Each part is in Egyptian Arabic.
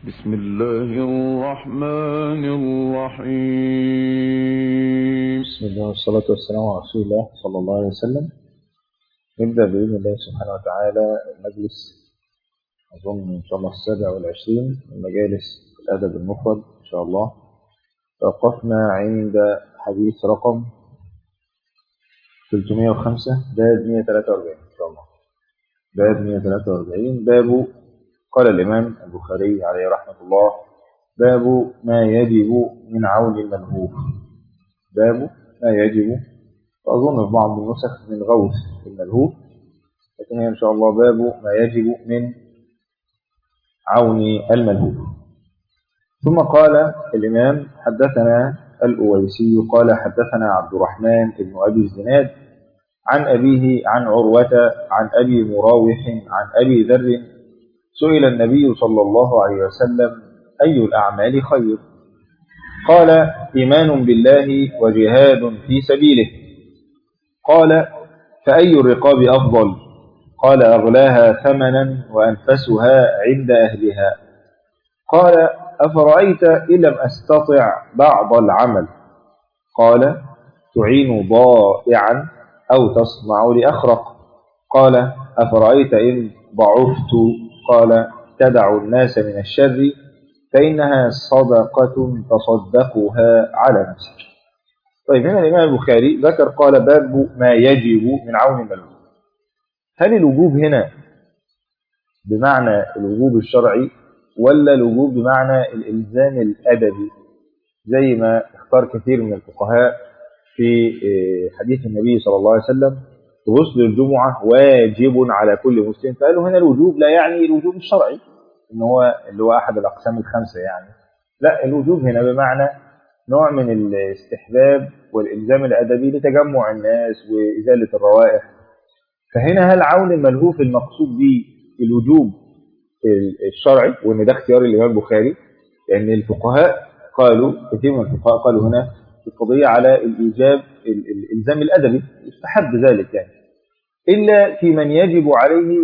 بسم الله الرحمن الرحيم بسم الله والصلاة والسلام على رسول الله صلى الله عليه وسلم نبدأ بإذن الله سبحانه وتعالى المجلس أظن إن شاء الله السابع والعشرين من مجالس الأدب المفرد إن شاء الله توقفنا عند حديث رقم 305 باب 143 إن شاء الله باب 143 باب قال الإمام البخاري عليه رحمة الله باب ما يجب من عون المنهوب باب ما يجب وأظن في بعض النسخ من غوث الملهوف لكن هي إن شاء الله باب ما يجب من عون الملهوف ثم قال الإمام حدثنا الأويسي قال حدثنا عبد الرحمن بن أبي الزناد عن أبيه عن عروة عن أبي مراوح عن أبي ذر سئل النبي صلى الله عليه وسلم أي الأعمال خير قال إيمان بالله وجهاد في سبيله قال فأي الرقاب أفضل قال أغلاها ثمنا وأنفسها عند أهلها قال أفرأيت إن لم أستطع بعض العمل قال تعين ضائعا أو تصنع لأخرق قال أفرأيت إن ضعفت قال تدع الناس من الشر فإنها صدقة تصدقها على نفسك طيب هنا الإمام البخاري ذكر قال باب ما يجب من عون الملوك هل الوجوب هنا بمعنى الوجوب الشرعي ولا الوجوب بمعنى الإلزام الأدبي زي ما اختار كثير من الفقهاء في حديث النبي صلى الله عليه وسلم غسل الجمعة واجب على كل مسلم فقالوا هنا الوجوب لا يعني الوجوب الشرعي ان هو اللي هو احد الاقسام الخمسة يعني لا الوجوب هنا بمعنى نوع من الاستحباب والالزام الادبي لتجمع الناس وازالة الروائح فهنا هل عون الملهوف المقصود به الوجوب الشرعي وان ده اختيار الامام البخاري لان الفقهاء قالوا كثير من الفقهاء قالوا هنا القضية على الإيجاب الإلزام الأدبي يستحب ذلك يعني إلا في من يجب عليه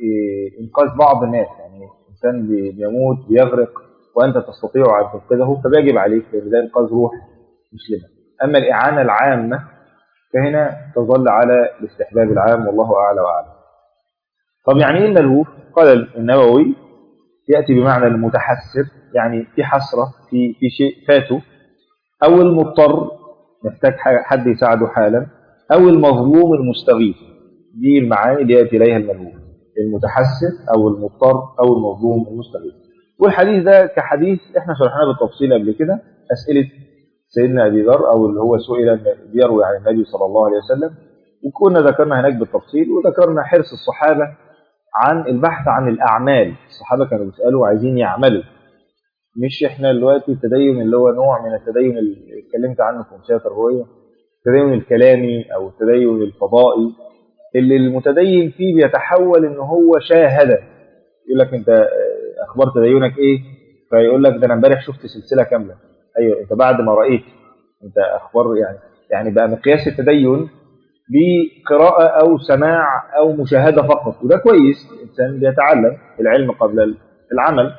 إنقاذ بعض الناس يعني إنسان بيموت بيغرق وأنت تستطيع أن تنقذه فبيجب عليك لأن ده إنقاذ روح مسلمة أما الإعانة العامة فهنا تظل على الاستحباب العام والله أعلى وأعلم طب يعني إيه الملهوف؟ قال النووي يأتي بمعنى المتحسر يعني في حسرة في في شيء فاته أو المضطر محتاج حد يساعده حالا أو المظلوم المستغيث دي المعاني اللي يأتي إليها الملهوف المتحسن أو المضطر أو المظلوم المستغيث والحديث ده كحديث احنا شرحناه بالتفصيل قبل كده أسئلة سيدنا أبي ذر أو اللي هو سئل بيروي عن النبي صلى الله عليه وسلم وكنا ذكرنا هناك بالتفصيل وذكرنا حرص الصحابة عن البحث عن الأعمال الصحابة كانوا بيسألوا عايزين يعملوا مش احنا دلوقتي التدين اللي هو نوع من التدين اللي اتكلمت عنه في امثله تربويه التدين الكلامي او التدين الفضائي اللي المتدين فيه بيتحول ان هو شاهد يقول لك انت اخبار تدينك ايه فيقول لك ده انا امبارح شفت سلسله كامله ايوه انت بعد ما رايت انت اخبار يعني يعني بقى مقياس التدين بقراءه او سماع او مشاهده فقط وده كويس الانسان بيتعلم العلم قبل العمل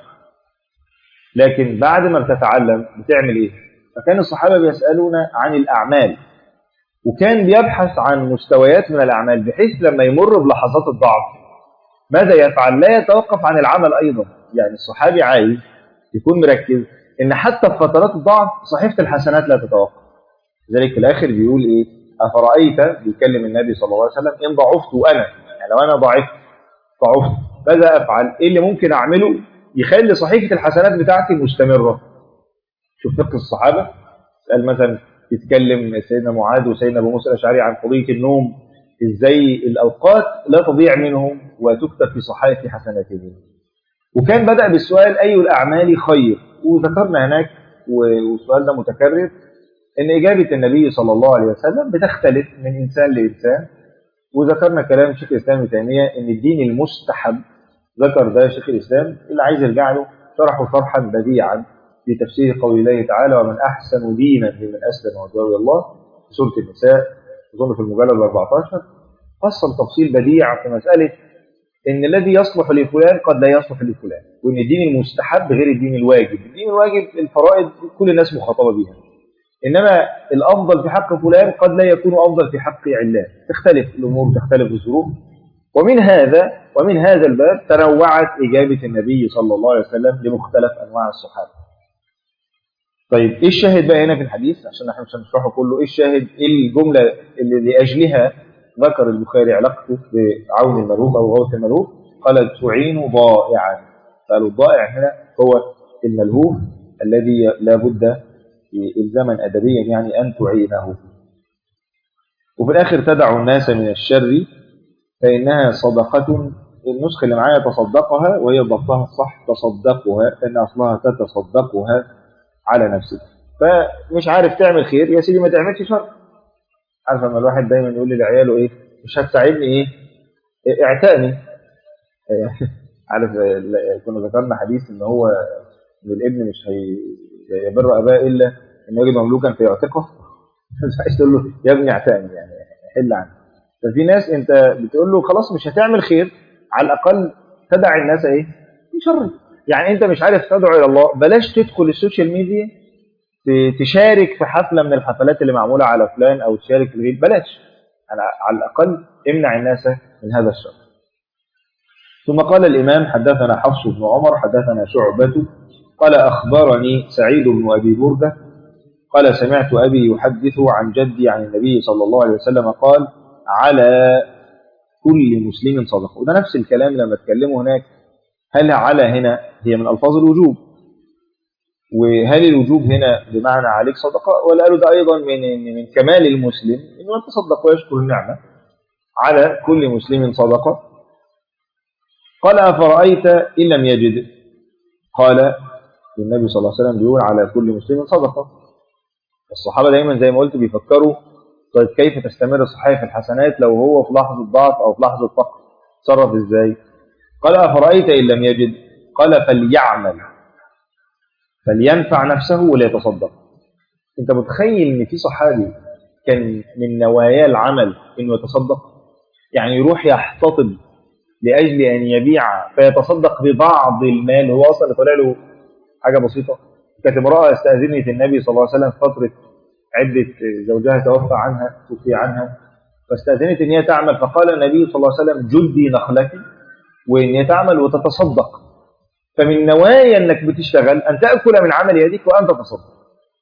لكن بعد ما بتتعلم بتعمل ايه فكان الصحابة بيسألون عن الأعمال وكان بيبحث عن مستويات من الأعمال بحيث لما يمر بلحظات الضعف ماذا يفعل لا يتوقف عن العمل أيضا يعني الصحابي عايز يكون مركز إن حتى في فترات الضعف صحيفة الحسنات لا تتوقف لذلك في الآخر بيقول إيه أفرأيت بيكلم النبي صلى الله عليه وسلم إن ضعفت وأنا يعني لو أنا ضعفت ضعفت ماذا أفعل إيه اللي ممكن أعمله يخلي صحيفة الحسنات بتاعتي مستمرة شوف فقه الصحابة قال مثلا يتكلم سيدنا معاذ وسيدنا أبو موسى الأشعري عن قضية النوم إزاي الأوقات لا تضيع منهم وتكتب في صحائف حسناتهم وكان بدأ بالسؤال أي الأعمال خير وذكرنا هناك والسؤال ده متكرر إن إجابة النبي صلى الله عليه وسلم بتختلف من إنسان لإنسان وذكرنا كلام شيخ الإسلام ابن تيمية إن الدين المستحب ذكر ده شيخ الإسلام اللي عايز يرجع له شرحه شرحا بديعا في تفسير قول الله تعالى ومن أحسن دينا ممن أسلم وجهه الله في سورة النساء أظن في المجلد 14 فصل تفصيل بديع في مسألة ان الذي يصلح لفلان قد لا يصلح لفلان وان الدين المستحب غير الدين الواجب الدين الواجب الفرائض كل الناس مخاطبه بيها انما الافضل في حق فلان قد لا يكون افضل في حق علان تختلف الامور تختلف الظروف ومن هذا ومن هذا الباب تنوعت اجابه النبي صلى الله عليه وسلم لمختلف انواع الصحابه طيب ايه الشاهد بقى هنا في الحديث عشان احنا مش هنشرحه كله ايه الشاهد ايه الجمله اللي لاجلها ذكر البخاري علاقته بعون الملهوف او غوث الملهوف قال تعين ضائعا قالوا الضائع هنا هو الملهوف الذي لا بد الزمن ادبيا يعني ان تعينه وفي الاخر تدع الناس من الشر فانها صدقه النسخه اللي معايا تصدقها وهي ضبطها الصح تصدقها لان اصلها تتصدقها على نفسك فمش عارف تعمل خير يا سيدي ما تعملش شر عارف لما الواحد دايما يقول لعياله ايه مش هتساعدني ايه إيه، اعتقني عارف كنا ذكرنا حديث ان هو ان الابن مش هي يبر اباه الا ان يجد مملوكا فيعتقه مش عايز تقول له يا ابني اعتقني يعني حل عنه ففي ناس انت بتقول له خلاص مش هتعمل خير على الاقل تدع الناس ايه في شر يعني انت مش عارف تدعو الى الله بلاش تدخل السوشيال ميديا ت- تشارك في حفله من الحفلات اللي معموله على فلان او تشارك في الغيب بلاش على, على الاقل امنع الناس من هذا الشر ثم قال الامام حدثنا حفص بن عمر حدثنا شعبة قال اخبرني سعيد بن ابي برده قال سمعت ابي يحدث عن جدي عن النبي صلى الله عليه وسلم قال على كل مسلم صدقه وده نفس الكلام لما اتكلموا هناك هل على هنا هي من الفاظ الوجوب وهل الوجوب هنا بمعنى عليك صدقه ولا قالوا ده ايضا من من كمال المسلم انه يتصدق ويشكر النعمه على كل مسلم صدقه قال افرايت ان لم يجد قال النبي صلى الله عليه وسلم بيقول على كل مسلم صدقه الصحابه دايما زي ما قلت بيفكروا طيب كيف تستمر الصحيح في الحسنات لو هو في لحظه ضعف او في لحظه فقر تصرف ازاي قال افرايت ان لم يجد قال فليعمل فلينفع نفسه ولا يتصدق انت متخيل ان في صحابي كان من نوايا العمل انه يتصدق يعني يروح يحتطب لاجل ان يبيع فيتصدق ببعض المال هو اصلا طلع له حاجه بسيطه كانت امراه استاذنت النبي صلى الله عليه وسلم في فتره عده زوجها توفى عنها توفي عنها فاستاذنت ان هي تعمل فقال النبي صلى الله عليه وسلم جلدي نخلك وان هي تعمل وتتصدق فمن نوايا انك بتشتغل ان تاكل من عمل يديك وان تتصدق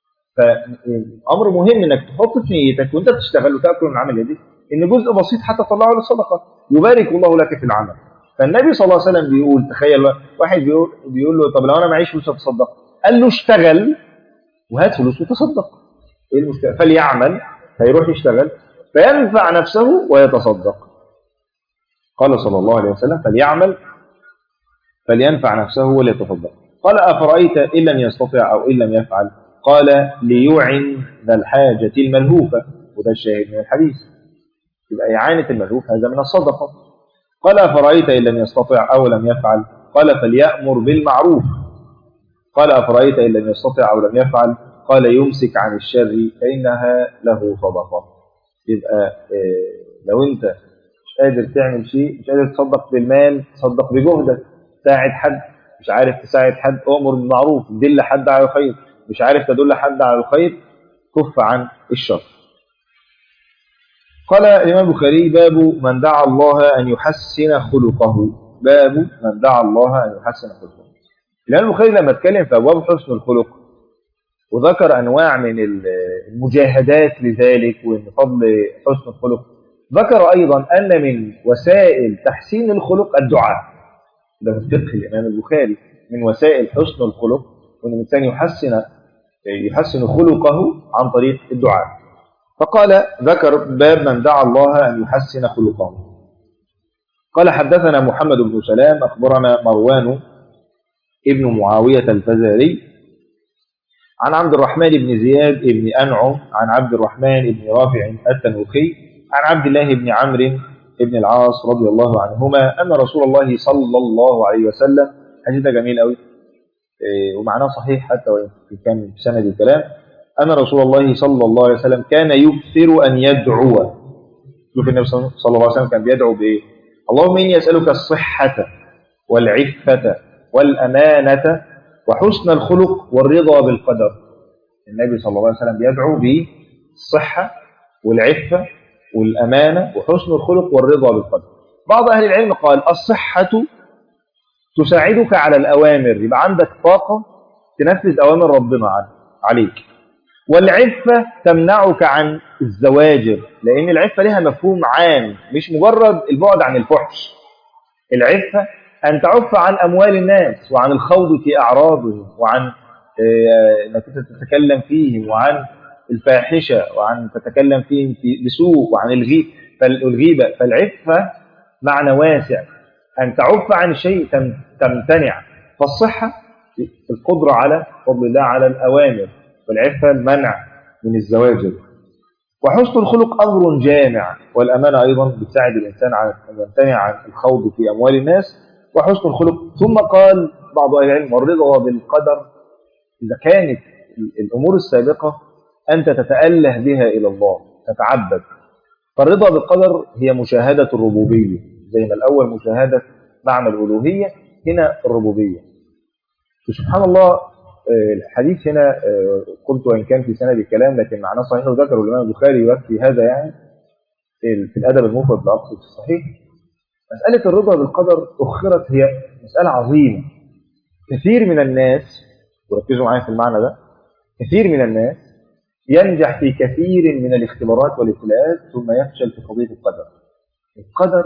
فامر مهم انك تحط في نيتك وانت بتشتغل وتاكل من عمل يديك ان جزء بسيط حتى تطلعه للصدقه يبارك الله لك في العمل فالنبي صلى الله عليه وسلم بيقول تخيل بقى، واحد بيقول بيقول له طب لو انا معيش فلوس اتصدق قال له اشتغل وهات فلوس وتصدق ايه المشكله فليعمل فيروح يشتغل فينفع نفسه ويتصدق قال صلى الله عليه وسلم فليعمل فلينفع نفسه وليتصدق قال أفرأيت إن لم يستطع أو إن لم يفعل قال ليعن ذا الحاجة الملهوفة وده الشاهد من الحديث يبقى إعانة الملهوف هذا من الصدقة قال أفرأيت إن لم يستطع أو لم يفعل قال فليأمر بالمعروف قال أفرأيت إن لم يستطع أو لم يفعل قال يمسك عن الشر فإنها له صدقة يبقى آه، لو أنت مش قادر تعمل شيء مش قادر تصدق بالمال تصدق بجهدك ساعد حد مش عارف تساعد حد أمر بالمعروف دل حد على الخير مش عارف تدل حد على الخير كف عن الشر قال الإمام البخاري باب من دعا الله أن يحسن خلقه باب من دعا الله أن يحسن خلقه الإمام البخاري لما اتكلم في أبواب حسن الخلق وذكر أنواع من المجاهدات لذلك وأن فضل حسن الخلق ذكر أيضا أن من وسائل تحسين الخلق الدعاء ده من فقه الإمام البخاري من وسائل حسن الخلق وأن الإنسان يحسن يحسن خلقه عن طريق الدعاء فقال ذكر باب من دعا الله أن يحسن خلقه قال حدثنا محمد بن سلام أخبرنا مروان ابن معاوية الفزاري عن عبد الرحمن بن زياد بن أنعم عن عبد الرحمن بن رافع التنوخي عن عبد الله بن عمرو بن العاص رضي الله عنهما أن رسول الله صلى الله عليه وسلم حديث ده جميل قوي إيه، ومعناه صحيح حتى وإن كان في سند الكلام أن رسول الله صلى الله عليه وسلم كان يكثر أن يدعو شوف النبي صلى الله عليه وسلم كان بيدعو بإيه اللهم إني أسألك الصحة والعفة والأمانة وحسن الخلق والرضا بالقدر النبي صلى الله عليه وسلم بيدعو بالصحة والعفة والأمانة وحسن الخلق والرضا بالقدر بعض أهل العلم قال الصحة تساعدك على الأوامر يبقى عندك طاقة تنفذ أوامر ربنا عليك والعفة تمنعك عن الزواجر لأن العفة لها مفهوم عام مش مجرد البعد عن الفحش العفة أن تعف عن أموال الناس وعن الخوض في أعراضهم وعن أنك تتكلم فيهم وعن الفاحشة وعن تتكلم فيهم في بسوء وعن الغيبة فالعفة معنى واسع أن تعف عن شيء تمتنع فالصحة القدرة على فضل الله على الأوامر والعفة المنع من الزواجر وحسن الخلق أمر جامع والأمانة أيضا بتساعد الإنسان على أن يمتنع عن الخوض في أموال الناس وحسن الخلق ثم قال بعض أهل العلم والرضا بالقدر إذا كانت الأمور السابقة أنت تتأله بها إلى الله تتعبد فالرضا بالقدر هي مشاهدة الربوبية زي ما الأول مشاهدة معنى الألوهية هنا الربوبية سبحان الله الحديث هنا قلت وإن كان في سند الكلام لكن معناه صحيح وذكره الإمام البخاري يكفي هذا يعني في الأدب المفرد لأقصد الصحيح مسألة الرضا بالقدر أخرت هي مسألة عظيمة كثير من الناس وركزوا معايا في المعنى ده كثير من الناس ينجح في كثير من الاختبارات والابتلاءات ثم يفشل في قضية القدر القدر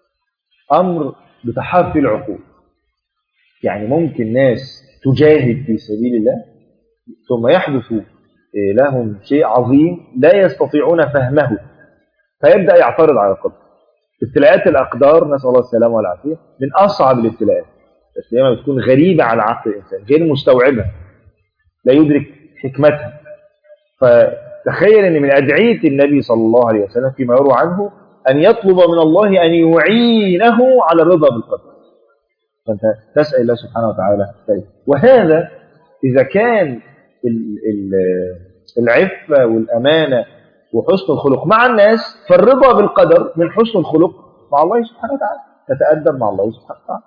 أمر بتحار فيه العقول يعني ممكن ناس تجاهد في سبيل الله ثم يحدث لهم شيء عظيم لا يستطيعون فهمه فيبدأ يعترض على القدر ابتلاءات الأقدار نسأل الله السلامة والعافية من أصعب الابتلاءات بس دايما بتكون غريبة على عقل الإنسان غير مستوعبها لا يدرك حكمتها فتخيل أن من أدعية النبي صلى الله عليه وسلم فيما يروى عنه أن يطلب من الله أن يعينه على الرضا بالقدر فأنت تسأل الله سبحانه وتعالى وهذا إذا كان العفة والأمانة وحسن الخلق مع الناس فالرضا بالقدر من حسن الخلق مع الله سبحانه وتعالى تتأدب مع الله سبحانه وتعالى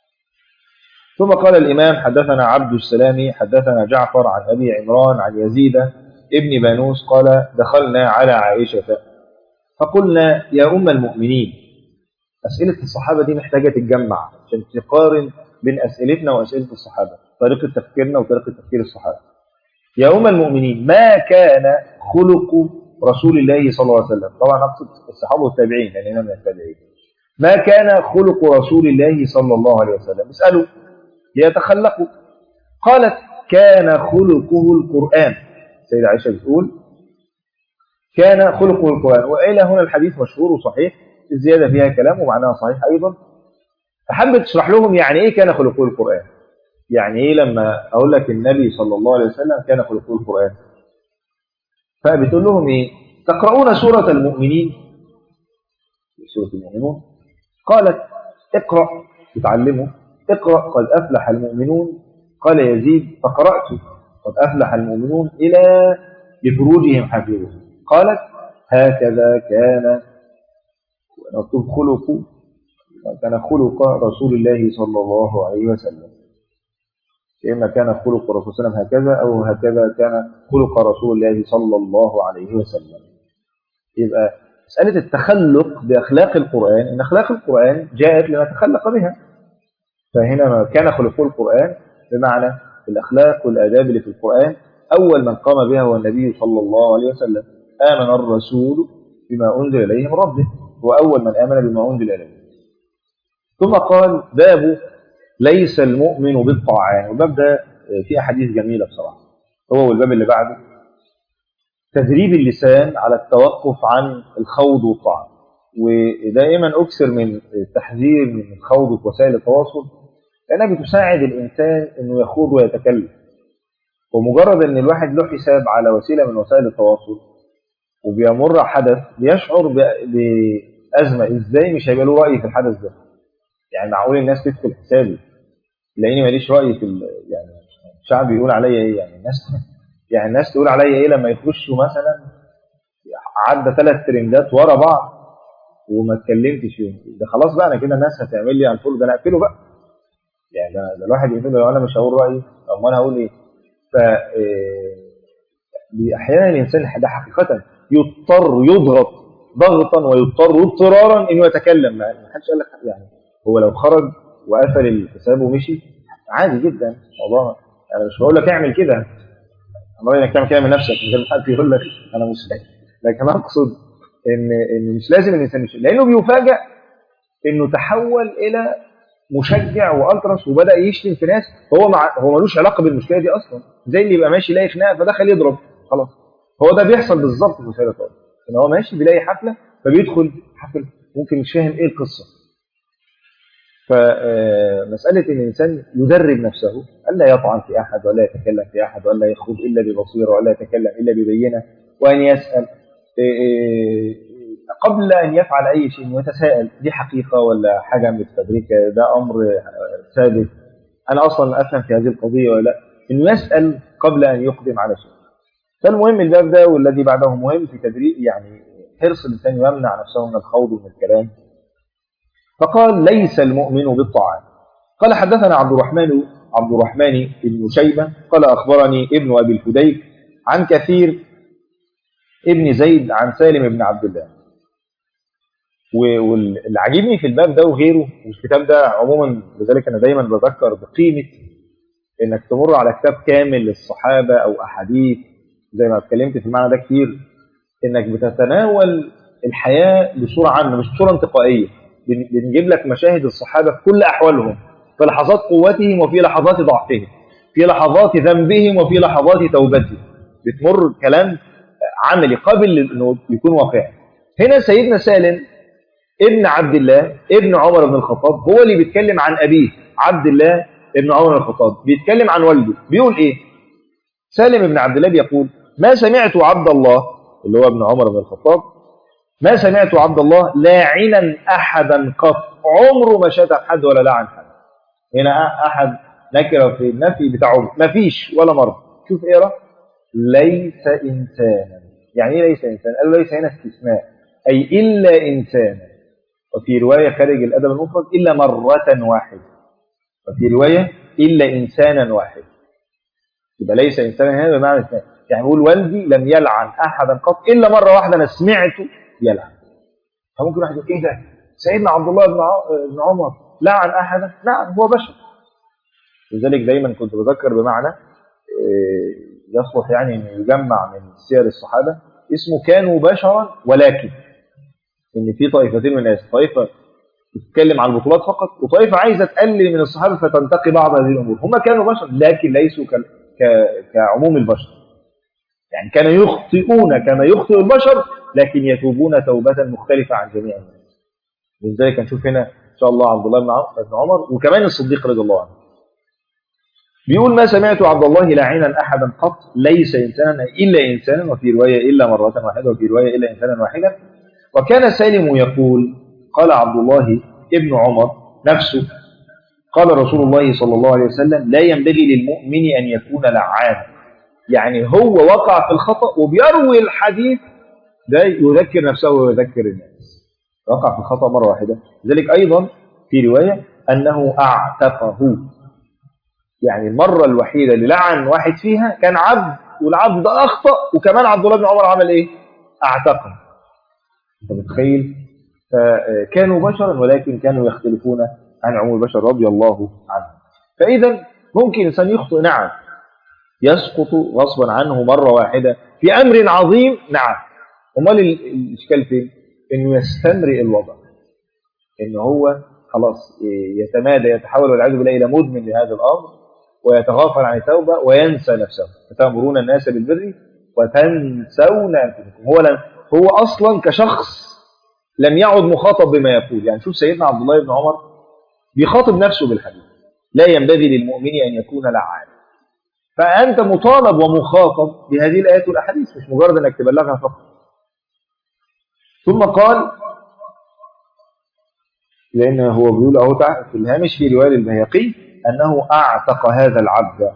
ثم قال الإمام حدثنا عبد السلام حدثنا جعفر عن أبي عمران عن يزيد ابن بانوس قال دخلنا على عائشة فقلنا يا أم المؤمنين أسئلة الصحابة دي محتاجة تتجمع عشان تقارن بين أسئلتنا وأسئلة الصحابة طريقة تفكيرنا وطريقة تفكير الصحابة يا أم المؤمنين ما كان خلق رسول الله صلى الله عليه وسلم طبعا أقصد الصحابة والتابعين لأن هنا من التابعين ما كان خلق رسول الله صلى الله عليه وسلم اسألوا ليتخلقوا قالت كان خلقه القرآن سيدة عائشة بتقول كان خلقه القرآن وإلى هنا الحديث مشهور وصحيح الزيادة فيها كلام ومعناها صحيح أيضا فحبت تشرح لهم يعني إيه كان خلقه القرآن يعني إيه لما أقول لك النبي صلى الله عليه وسلم كان خلقه القرآن فبتقول لهم إيه تقرؤون سورة المؤمنين سورة المؤمنون قالت اقرأ تتعلموا اقرأ قد أفلح المؤمنون قال يزيد فقرأت قد أفلح المؤمنون إلى لفروجهم حافظون قالت هكذا كان مكتوب خلق كان خلق رسول الله صلى الله عليه وسلم إما كان خلق رسول الله وسلم هكذا أو هكذا كان خلق رسول الله صلى الله عليه وسلم يبقى مسألة التخلق بأخلاق القرآن إن أخلاق القرآن جاءت لنتخلق بها فهنا ما كان خلق القرآن بمعنى الأخلاق والآداب اللي في القرآن أول من قام بها هو النبي صلى الله عليه وسلم آمن الرسول بما أنزل إليه من ربه هو أول من آمن بما أنزل إليه ثم قال باب ليس المؤمن بالطاعان والباب ده فيه أحاديث جميلة بصراحة هو والباب اللي بعده تدريب اللسان على التوقف عن الخوض والطعن ودائما أكثر من التحذير من الخوض في وسائل التواصل لأنها بتساعد الإنسان أنه يخوض ويتكلم ومجرد أن الواحد له حساب على وسيلة من وسائل التواصل وبيمر حدث بيشعر بأزمة إزاي مش هيبقى له رأي في الحدث ده يعني معقول الناس تدخل حسابي لاني ماليش راي في يعني الشعب يقول عليا ايه يعني الناس يعني الناس تقول عليا ايه لما يخشوا مثلا عدى ثلاث ترندات ورا بعض وما اتكلمتش فيهم ده خلاص بقى انا كده الناس هتعمل لي انفولو ده انا اقفله بقى يعني ده, ده الواحد يقفله لو انا مش هقول رايي امال هقول ايه ف آه، احيانا الانسان ده حقيقه يضطر يضغط ضغطا ويضطر اضطرارا انه يتكلم ما ما حدش قال لك يعني هو لو خرج وقفل الحساب ومشي عادي جدا والله انا مش بقول لك اعمل كده امر انك تعمل كده من نفسك من غير ما حد يقول لك انا مش لكن اقصد ان ان مش لازم الانسان يمشي لانه بيفاجئ انه تحول الى مشجع والتراس وبدا يشتم في ناس هو مع هو ملوش علاقه بالمشكله دي اصلا زي اللي يبقى ماشي يلاقي خناقه فدخل يضرب خلاص هو ده بيحصل بالظبط في سيره طارق ان هو ماشي بيلاقي حفله فبيدخل حفل ممكن مش فاهم ايه القصه فمسألة إن الإنسان يدرب نفسه ألا يطعن في أحد ولا يتكلم في أحد ولا يخوض إلا ببصيرة ولا يتكلم إلا ببينة وأن يسأل إيه إيه قبل أن يفعل أي شيء ويتساءل دي حقيقة ولا حاجة مستدركة ده أمر ثابت أنا أصلا أفهم في هذه القضية ولا لا إنه يسأل قبل أن يقدم على شيء فالمهم الباب ده والذي بعده مهم في تدريب يعني حرص الإنسان يمنع نفسه من الخوض ومن الكلام فقال ليس المؤمن بالطعام قال حدثنا عبد الرحمن عبد الرحمن بن شيبة قال أخبرني ابن أبي الفديك عن كثير ابن زيد عن سالم بن عبد الله واللي عاجبني في الباب ده وغيره والكتاب ده عموما لذلك أنا دايما بذكر بقيمة إنك تمر على كتاب كامل للصحابة أو أحاديث زي ما اتكلمت في المعنى ده كتير إنك بتتناول الحياة بصورة عامة مش بصورة انتقائية بنجيب لك مشاهد الصحابة في كل أحوالهم في لحظات قوتهم وفي لحظات ضعفهم في لحظات ذنبهم وفي لحظات توبتهم بتمر كلام عملي قابل انه يكون واقعي هنا سيدنا سالم ابن عبد الله ابن عمر بن الخطاب هو اللي بيتكلم عن أبيه عبد الله ابن عمر بن الخطاب بيتكلم عن والده بيقول ايه سالم بن عبد الله بيقول ما سمعت عبد الله اللي هو ابن عمر بن الخطاب ما سمعت عبد الله لاعنا احدا قط عمره ما شتم حد ولا لعن حد هنا احد نكره في النفي بتاع عمر ما فيش ولا مره شوف اقرا ليس انسانا يعني ايه ليس انسانا قال له ليس هنا استثناء اي الا انسانا وفي روايه خارج الادب المفرد الا مره واحده وفي روايه الا انسانا واحد يبقى ليس انسانا هنا بمعنى اثنين يعني بيقول والدي لم يلعن احدا قط الا مره واحده انا سمعته يلعن فممكن واحد يقول ايه ده سيدنا عبد الله بن بن عمر لعن احدا نعم هو بشر لذلك دايما كنت بذكر بمعنى يصلح يعني ان يجمع من سير الصحابه اسمه كانوا بشرا ولكن ان في طائفتين من الناس طائفه تتكلم عن البطولات فقط وطائفه عايزه تقلل من الصحابه فتنتقي بعض هذه الامور هم كانوا بشر لكن ليسوا ك... ك... كعموم البشر يعني كانوا يخطئون كما يخطئ البشر لكن يتوبون توبة مختلفة عن جميع الناس لذلك هنشوف هنا إن شاء الله عبد الله بن عمر وكمان الصديق رضي الله عنه بيقول ما سمعت عبد الله لاعنا أحدا قط ليس إنسانا إلا إنسانا وفي رواية إلا مرة واحدة وفي رواية إلا إنسانا واحدا وكان سالم يقول قال عبد الله ابن عمر نفسه قال رسول الله صلى الله عليه وسلم لا ينبغي للمؤمن أن يكون لعانا يعني هو وقع في الخطأ وبيروي الحديث ده يذكر نفسه ويذكر الناس وقع في الخطأ مرة واحدة لذلك أيضا في رواية أنه أعتقه يعني المرة الوحيدة اللي لعن واحد فيها كان عبد والعبد ده أخطأ وكمان عبد الله بن عمر عمل إيه أعتقه أنت متخيل فكانوا بشرا ولكن كانوا يختلفون عن عموم البشر رضي الله عنهم فإذا ممكن إنسان يخطئ نعم يسقط غصبا عنه مرة واحدة في أمر عظيم نعم امال الاشكال فين انه يستمرئ الوضع ان هو خلاص يتمادى يتحول والعياذ بالله الى مدمن لهذا الامر ويتغافل عن التوبه وينسى نفسه فتامرون الناس بالبر وتنسون انفسكم هو لم هو اصلا كشخص لم يعد مخاطب بما يقول يعني شوف سيدنا عبد الله بن عمر بيخاطب نفسه بالحديث لا ينبغي للمؤمن ان يكون لعانا فانت مطالب ومخاطب بهذه الايات والاحاديث مش مجرد انك تبلغها فقط ثم قال لأن هو بيقول أهو في الهامش في رواية البيهقي أنه أعتق هذا العبد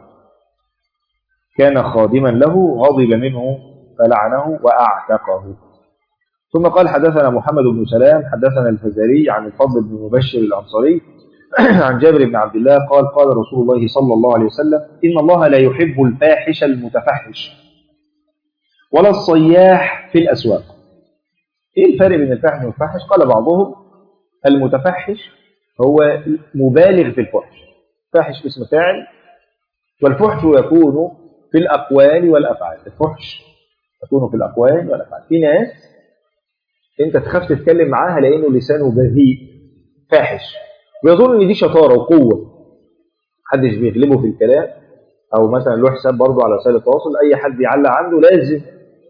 كان خادما له غضب منه فلعنه وأعتقه ثم قال حدثنا محمد بن سلام حدثنا الفزاري عن الفضل بن مبشر الأنصاري عن جابر بن عبد الله قال قال رسول الله صلى الله عليه وسلم إن الله لا يحب الفاحش المتفحش ولا الصياح في الأسواق إيه الفرق بين الفاحش والمتفحش قال بعضهم المتفحش هو مبالغ في الفحش فاحش اسم فاعل والفحش يكون في الأقوال والأفعال الفحش يكون في الأقوال والأفعال في ناس أنت تخاف تتكلم معاها لأنه لسانه بذيء فاحش ويظن إن دي شطارة وقوة محدش بيغلبه في الكلام أو مثلا له حساب برضه على وسائل التواصل أي حد يعلق عنده لازم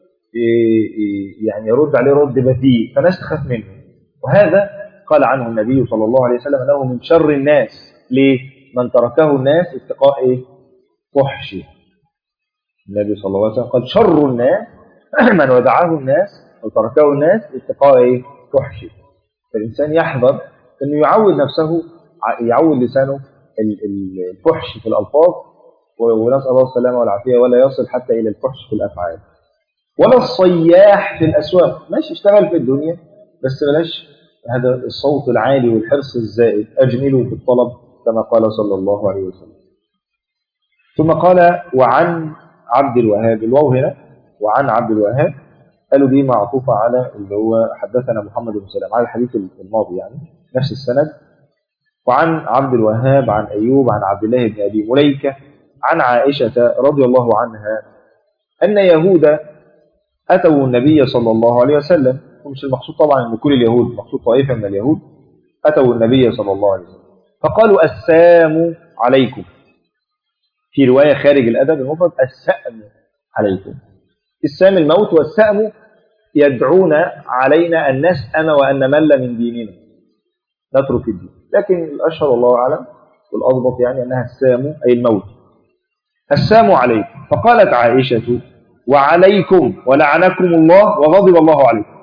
يعني يرد عليه رد بذيء فناس تخاف منه وهذا قال عنه النبي صلى الله عليه وسلم أنه من شر الناس ليه؟ من تركه الناس اتقاء إيه؟ فحشه النبي صلى الله عليه وسلم قال شر الناس من ودعه الناس وتركه الناس اتقاء إيه؟ فحشه فالإنسان يحذر أنه يعود نفسه يعود لسانه الفحش في الألفاظ ونسأل الله السلامة والعافية ولا يصل حتى إلى الفحش في الأفعال ولا الصياح في الأسواق ماشي اشتغل في الدنيا بس بلاش هذا الصوت العالي والحرص الزائد أجمله في الطلب كما قال صلى الله عليه وسلم ثم قال وعن عبد الوهاب الواو هنا وعن عبد الوهاب قالوا دي معطوفة على اللي هو حدثنا محمد بن سلام على الحديث الماضي يعني نفس السند وعن عبد الوهاب عن أيوب عن عبد الله بن أبي مليكة عن عائشة رضي الله عنها أن يهود أتوا النبي صلى الله عليه وسلم ومش المقصود طبعا أن كل اليهود مقصود طائفة من اليهود أتوا النبي صلى الله عليه وسلم فقالوا السام عليكم في رواية خارج الأدب المفرد السأم عليكم السام الموت والسأم يدعون علينا أن نسأم وأن نمل من ديننا نترك الدين لكن الأشهر الله أعلم والأضبط يعني أنها السام أي الموت السام عليكم فقالت عائشة وعليكم ولعنكم الله وغضب الله عليكم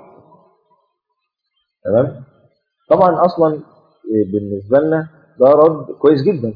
تمام طبعا أصلا بالنسبة لنا ده رد كويس جدا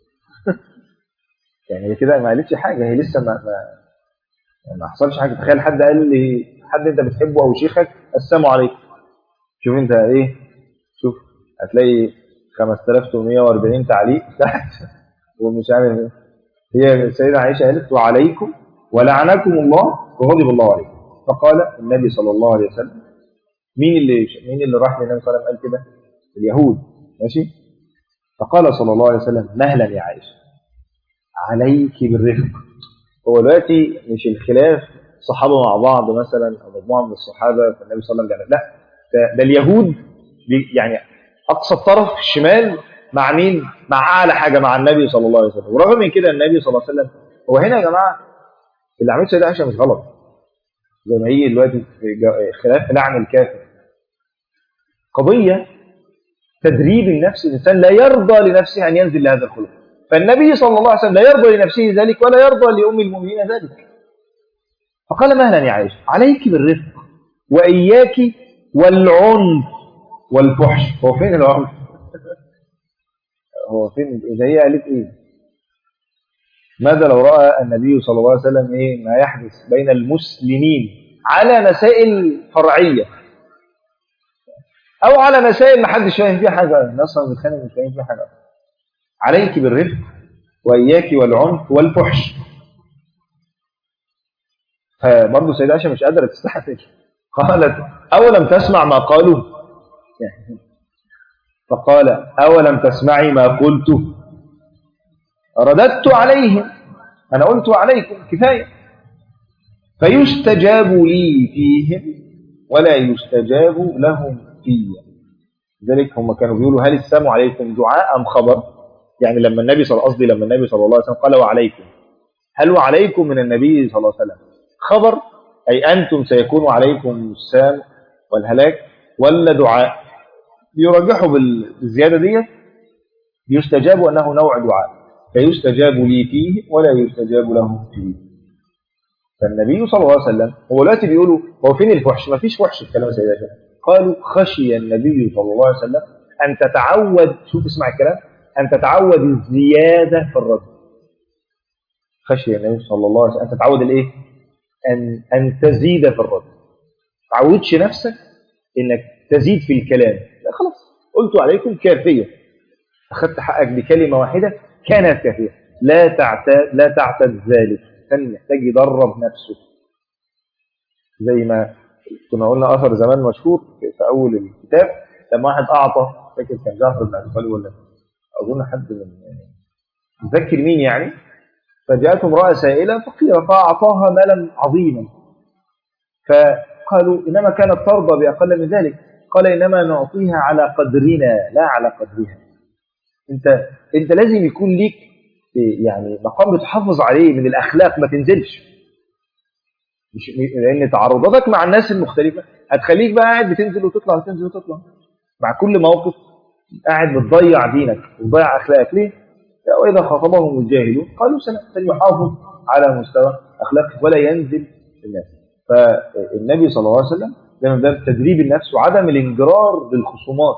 يعني هي كده ما قالتش حاجة هي لسه ما ما, ما حصلش حاجة تخيل حد قال لي حد انت بتحبه او شيخك السلام عليكم شوف انت ايه شوف هتلاقي 5840 تعليق تحت ومش عارف ايه هي السيدة عائشة قالت وعليكم ولعنكم الله وغضب الله عليكم فقال النبي صلى الله عليه وسلم مين اللي مين اللي راح للنبي صلى الله عليه وسلم قال كده اليهود ماشي فقال صلى الله عليه وسلم مهلا يا عائشة عليك بالرفق هو دلوقتي مش الخلاف صحابه مع بعض مثلا او مجموعه من الصحابه فالنبي صلى الله عليه وسلم لا ده, ده اليهود يعني اقصى الطرف الشمال مع مين؟ مع اعلى حاجه مع النبي صلى الله عليه وسلم ورغم من كده النبي صلى الله عليه وسلم هو هنا يا جماعه اللي عملته سيدة عائشه مش غلط زي ما هي دلوقتي خلاف لعن الكافر قضيه تدريب النفس الانسان لا يرضى لنفسه ان ينزل لهذا الخلق فالنبي صلى الله عليه وسلم لا يرضى لنفسه ذلك ولا يرضى لأم المؤمنين ذلك فقال مهلا يا عائشة عليك بالرفق وإياك والعنف والفحش هو فين العنف هو فين إذا هي قالت إيه ماذا لو رأى النبي صلى الله عليه وسلم إيه ما يحدث بين المسلمين على مسائل فرعية أو على مسائل ما حدش فاهم فيها حاجة الناس أصلا بتخانق مش فاهم فيها حاجة عليك بالرفق وإياك والعنف والفحش فبرضه السيدة عائشة مش قادرة تستحمل قالت أولم تسمع ما قالوا فقال أولم تسمعي ما قلت رددت عليهم أنا قلت عليكم كفاية فيستجاب لي فيهم ولا يستجاب لهم في لذلك هم كانوا بيقولوا هل السلام عليكم دعاء أم خبر يعني لما النبي صلى قصدي لما النبي صلى الله عليه وسلم قال وعليكم هل وعليكم من النبي صلى الله عليه وسلم خبر أي أنتم سيكون عليكم السام والهلاك ولا دعاء يرجحوا بالزيادة دي يستجاب أنه نوع دعاء فيستجاب لي فيه ولا يستجاب لهم فيه فالنبي صلى الله عليه وسلم هو دلوقتي بيقولوا هو فين الفحش ما فيش فحش في كلام سيدنا قالوا خشي النبي صلى الله عليه وسلم أن تتعود شوف اسمع الكلام أن تتعود الزيادة في الرد خشي النبي صلى الله عليه وسلم أن تتعود الإيه؟ أن, أن تزيد في الرد تعودش نفسك انك تزيد في الكلام لا خلاص قلت عليكم كافيه اخذت حقك بكلمه واحده كانت كافيه لا تعتاد لا تعتد ذلك كان محتاج يدرب نفسه زي ما كنا قلنا اثر زمان مشهور في في اول الكتاب لما واحد اعطى فاكر كان جعفر بن ابي طالب ولا اظن حد من متذكر مين يعني فجاءته امراه سائله فقيره فاعطاها مالا عظيما فقالوا انما كانت ترضى باقل من ذلك قال انما نعطيها على قدرنا لا على قدرها انت انت لازم يكون ليك يعني مقام بتحافظ عليه من الاخلاق ما تنزلش مش لان تعرضاتك مع الناس المختلفه هتخليك بقى قاعد بتنزل وتطلع وتنزل وتطلع مع كل موقف قاعد بتضيع دينك وتضيع اخلاقك ليه؟ واذا خاطبهم الجاهلون قالوا سن يحافظ على مستوى اخلاقه ولا ينزل الناس فالنبي صلى الله عليه وسلم ده من باب تدريب النفس وعدم الانجرار للخصومات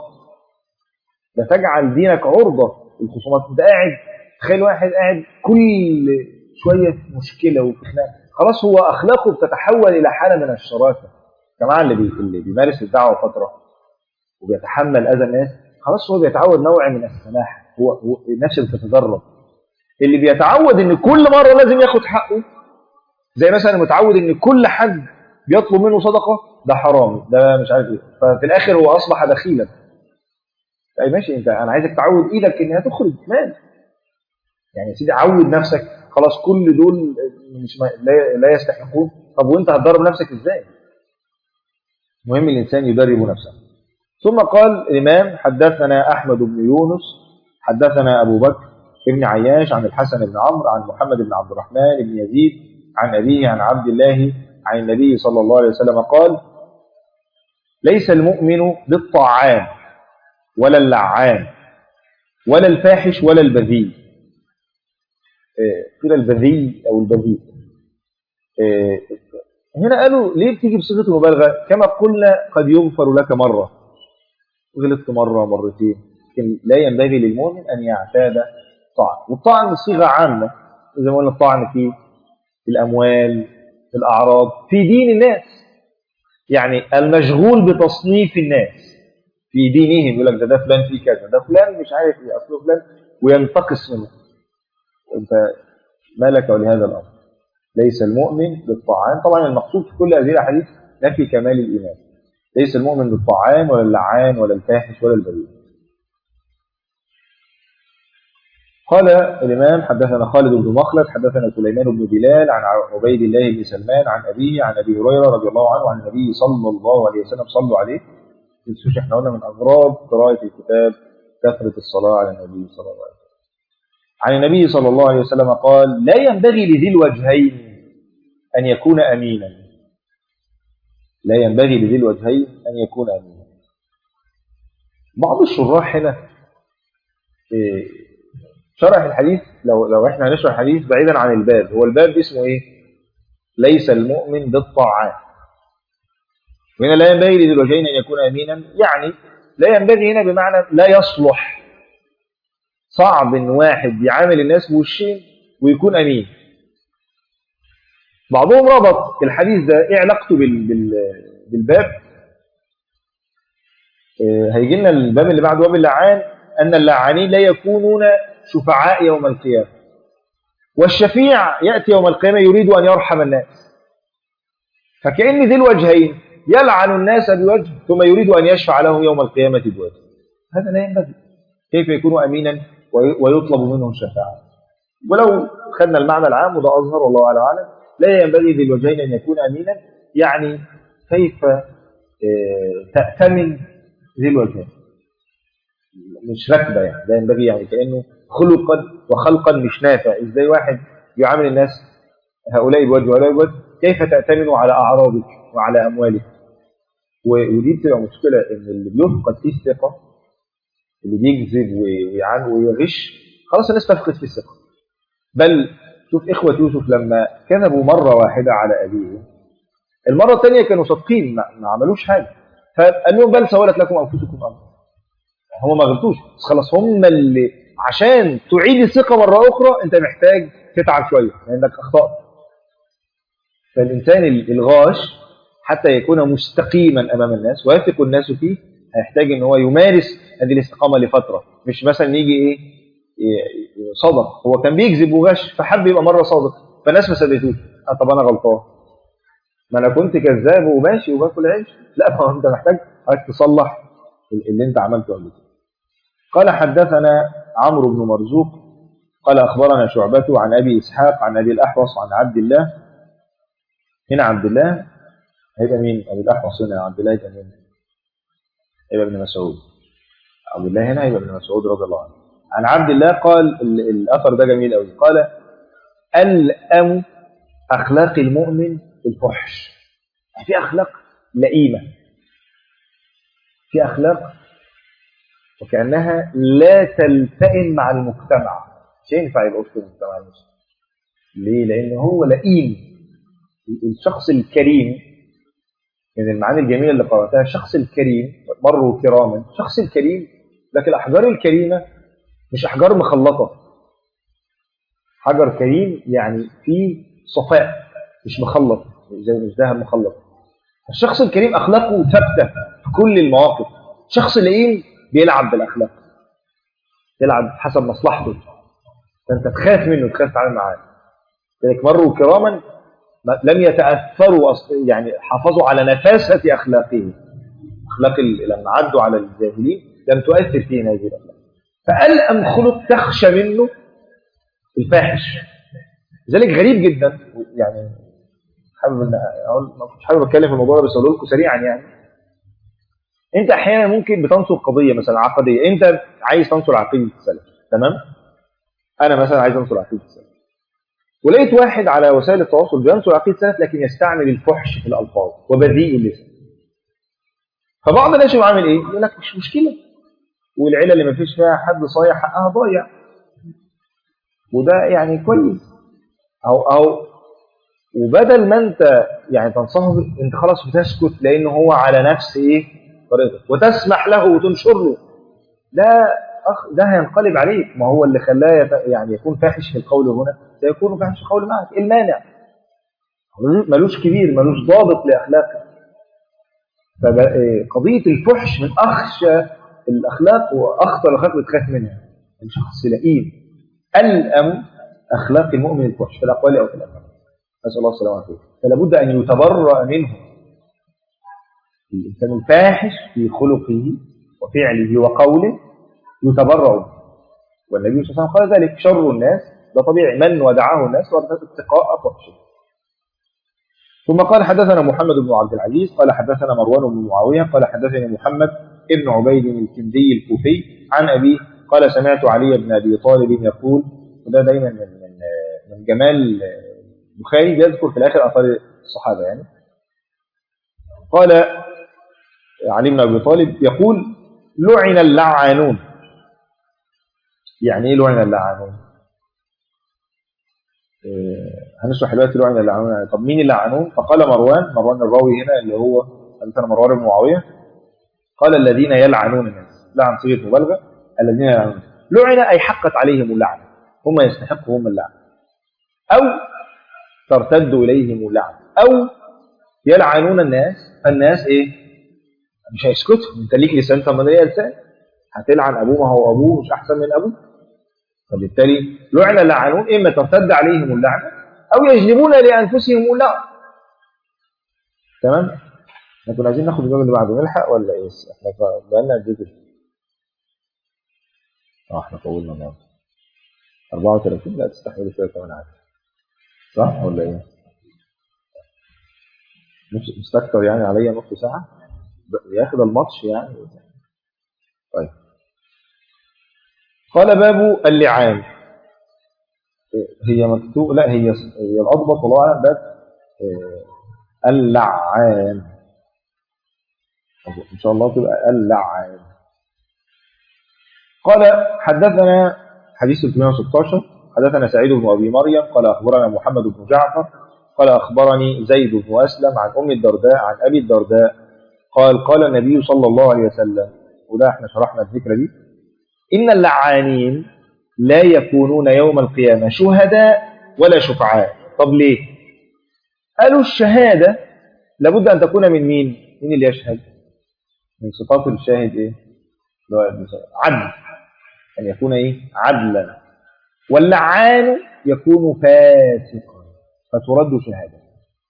لا تجعل دينك عرضه للخصومات انت قاعد تخيل واحد قاعد كل شويه مشكله وفي خناقه خلاص هو اخلاقه بتتحول الى حاله من الشراكه الجماعه اللي بي... اللي بيمارس الدعوه فتره وبيتحمل اذى الناس خلاص هو بيتعود نوع من السماحه هو, هو النفس بتتدرب اللي بيتعود ان كل مره لازم ياخد حقه زي مثلا متعود ان كل حد بيطلب منه صدقه ده حرام ده مش عارف ايه ففي الاخر هو اصبح دخيلا طيب ماشي انت انا عايزك تعود ايدك انها تخرج مال يعني يا سيدي عود نفسك خلاص كل دول مش ما لا, لا يستحقون طب وانت هتدرب نفسك ازاي مهم الانسان يدرب نفسه ثم قال الامام حدثنا احمد بن يونس حدثنا ابو بكر ابن عياش عن الحسن بن عمرو عن محمد بن عبد الرحمن بن يزيد عن ابيه عن عبد الله عن النبي صلى الله عليه وسلم قال ليس المؤمن بالطاعان ولا اللعان ولا الفاحش ولا البذيء قيل البذيء او البذيء هنا قالوا ليه بتيجي بصيغه المبالغه كما قلنا قد يغفر لك مره غلطت مره مرتين لكن لا ينبغي للمؤمن ان يعتاد طعن والطعن صيغه عامه زي ما قلنا الطعن في الاموال في الاعراض في دين الناس يعني المشغول بتصنيف الناس في دينهم يقول لك ده, ده فلان فيه كذا ده فلان مش عارف ايه اصله فلان وينتقص منه انت مالك ولهذا الامر ليس المؤمن بالطعام طبعا المقصود في كل هذه الاحاديث نفي كمال الايمان ليس المؤمن بالطعام ولا اللعان ولا الفاحش ولا البذيء قال الإمام حدثنا خالد بن مخلد حدثنا سليمان بن بلال عن عبيد الله بن سلمان عن أبيه عن أبي هريرة رضي الله عنه عن النبي صلى الله عليه وسلم صلوا عليه تنسوش احنا قلنا من أغراض قراءة الكتاب كثرة الصلاة على النبي صلى الله عليه وسلم عن النبي صلى الله عليه وسلم قال لا ينبغي لذي الوجهين أن يكون أمينا لا ينبغي لذي الوجهين أن يكون أمينا بعض الشراح هنا إيه شرح الحديث لو لو احنا هنشرح الحديث بعيدا عن الباب هو الباب اسمه ايه ليس المؤمن بالطاعات وهنا لا ينبغي لذي الوجهين ان يكون امينا يعني لا ينبغي هنا بمعنى لا يصلح صعب ان واحد يعامل الناس بوشين ويكون امين بعضهم ربط الحديث ده ايه علاقته بال بال بالباب اه هيجي لنا الباب اللي بعده باب اللعان ان اللعانين لا يكونون شفعاء يوم القيامة والشفيع يأتي يوم القيامة يريد أن يرحم الناس فكأن ذي الوجهين يلعن الناس بوجه ثم يريد أن يشفع لهم يوم القيامة بوجه هذا لا ينبغي كيف يكون أمينا ويطلب منه الشفاعة ولو خدنا المعنى العام وده أظهر والله على أعلم لا ينبغي ذي الوجهين أن يكون أمينا يعني كيف تأتمن ذي الوجهين مش ركبه يعني ده ينبغي يعني كانه خلقا وخلقا مش نافع ازاي واحد يعامل الناس هؤلاء بوجه وهؤلاء بوجه كيف تأتمن على أعراضك وعلى أموالك ودي بتبقى مشكلة إن اللي بيفقد فيه الثقة اللي بيكذب ويعان ويغش خلاص الناس تفقد فيه الثقة بل شوف إخوة يوسف لما كذبوا مرة واحدة على أبيه المرة الثانية كانوا صادقين ما عملوش حاجة فقال لهم بل سولت لكم أنفسكم أمر هم ما غلطوش بس خلاص هم اللي عشان تعيد الثقة مرة أخرى أنت محتاج تتعب شوية لأنك أخطأت فالإنسان الغاش حتى يكون مستقيما امام الناس ويثق الناس فيه هيحتاج ان هو يمارس هذه الاستقامه لفتره مش مثلا يجي ايه ي- صدق هو كان بيكذب وغش فحب يبقى مره صادق فالناس ما صدقتوش آه طب انا غلطان ما انا كنت كذاب وماشي وباكل عيش لا ما هو انت محتاج حضرتك تصلح اللي انت عملته قبل كده قال حدثنا عمرو بن مرزوق قال اخبرنا شعبة عن ابي اسحاق عن ابي الاحوص عن عبد الله هنا عبد الله هيبقى مين ابي الاحوص هنا عبد الله هيبقى مين هيبقى ابن مسعود عبد الله هنا هيبقى ابن مسعود رضي الله عنه عن عبد الله قال ال- الاثر ده جميل قوي قال الأم اخلاق المؤمن الفحش في اخلاق لئيمه في اخلاق وكانها لا تلتئم مع المجتمع مش ينفع يبقى وسط المجتمع المسلم ليه؟ لان هو لئيم الشخص الكريم من المعاني الجميله اللي قراتها الشخص الكريم مروا كراما الشخص الكريم لكن الاحجار الكريمه مش احجار مخلطه حجر كريم يعني فيه صفاء مش مخلط زي مش ذهب مخلط الشخص الكريم اخلاقه ثابته في كل المواقف الشخص اللئيم بيلعب بالاخلاق يلعب حسب مصلحته فانت تخاف منه تخاف تتعامل معاه لذلك مروا كراما ما- لم يتاثروا أص- يعني حافظوا على نفاسه اخلاقهم اخلاق ال- لما عدوا على الجاهلين لم تؤثر فيهم هذه الاخلاق فالأم خلق تخشى منه الفاحش لذلك غريب جدا يعني حابب ان اقول ما كنتش حابب اتكلم في الموضوع ده بس اقول لكم سريعا يعني انت احيانا ممكن بتنصر قضيه مثلا عقديه انت عايز تنصر عقيده السلف تمام انا مثلا عايز انصر عقيده السلف ولقيت واحد على وسائل التواصل بينصر عقيده السلف لكن يستعمل الفحش في الالفاظ وبذيء اللسان فبعض الناس يبقى عامل ايه يقول لك مش مشكله والعيله اللي ما فيش فيها حد صايع حقها ضايع وده يعني كويس او او وبدل ما انت يعني تنصحه انت خلاص بتسكت لان هو على نفس ايه طريقتك وتسمح له وتنشر له ده أخ ده هينقلب عليك ما هو اللي خلاه يت- يعني يكون فاحش في القول هنا سيكون فاحش في القول معك إيه المانع ملوش كبير ملوش ضابط لاخلاقك فقضيه الفحش من اخشى الاخلاق واخطر الاخلاق اللي تخاف منها الشخص لئيم الأم أخلاق المؤمن الفحش في الأقوال أو في الأفعال نسأل الله السلامة والعافية فلا بد أن يتبرأ منه الإنسان الفاحش في خلقه وفعله وقوله يتبرأ منه والنبي صلى الله عليه وسلم قال ذلك شر الناس ده طبيعي من ودعه الناس وارتكب اتقاء فحشه ثم قال حدثنا محمد بن عبد العزيز قال حدثنا مروان بن معاوية قال حدثني محمد ابن عبيد الكندي الكوفي عن أبيه قال سمعت علي بن أبي طالب يقول وده دايما من من من جمال البخاري بيذكر في الآخر آثار الصحابة يعني قال علي بن أبي طالب يقول لعن اللعانون يعني ايه لعن اللعانون إيه، هنشرح دلوقتي لعن اللعانون يعني طب مين اللعانون فقال مروان مروان الراوي هنا اللي هو حدثنا مروان بن معاويه قال الذين يلعنون الناس لعن صيغه مبالغه الذين يلعنون لعن اي حقت عليهم اللعنه هم يستحقوا هم اللعنه او ترتد اليهم اللعنه او يلعنون الناس فالناس ايه مش هيسكتوا انت ليك لسان طب ما أنا ليا لسان هتلعن ابوه ما هو ابوه مش احسن من ابوه فبالتالي لعن اللعنون اما ترتد عليهم اللعنه او يجلبون لانفسهم اللعنه تمام احنا كنا عايزين ناخد الجواب اللي بعده نلحق ولا ايه احنا بقالنا قد ايه كده؟ اه احنا طولنا النهارده 34 لا تستحملوا شويه كمان عادي صح ولا ايه؟ مش مستكتر يعني عليا نص ساعه ب- ياخد الماتش يعني طيب قال باب اللعان هي مكتوب لا هي هي الاضبط والله اعلم باب آه، اللعان ان شاء الله تبقى اللعان قال حدثنا حديث 316 حدثنا سعيد بن ابي مريم قال اخبرنا محمد بن جعفر قال اخبرني زيد بن اسلم عن ام الدرداء عن ابي الدرداء قال قال النبي صلى الله عليه وسلم وده احنا شرحنا الفكره دي ان اللعانين لا يكونون يوم القيامه شهداء ولا شفعاء طب ليه قالوا الشهاده لابد أن تكون من مين مين اللي يشهد من صفات الشاهد إيه اللي هو عدل أن يكون إيه عدلا واللعان يكون فاسقا فترد شهادته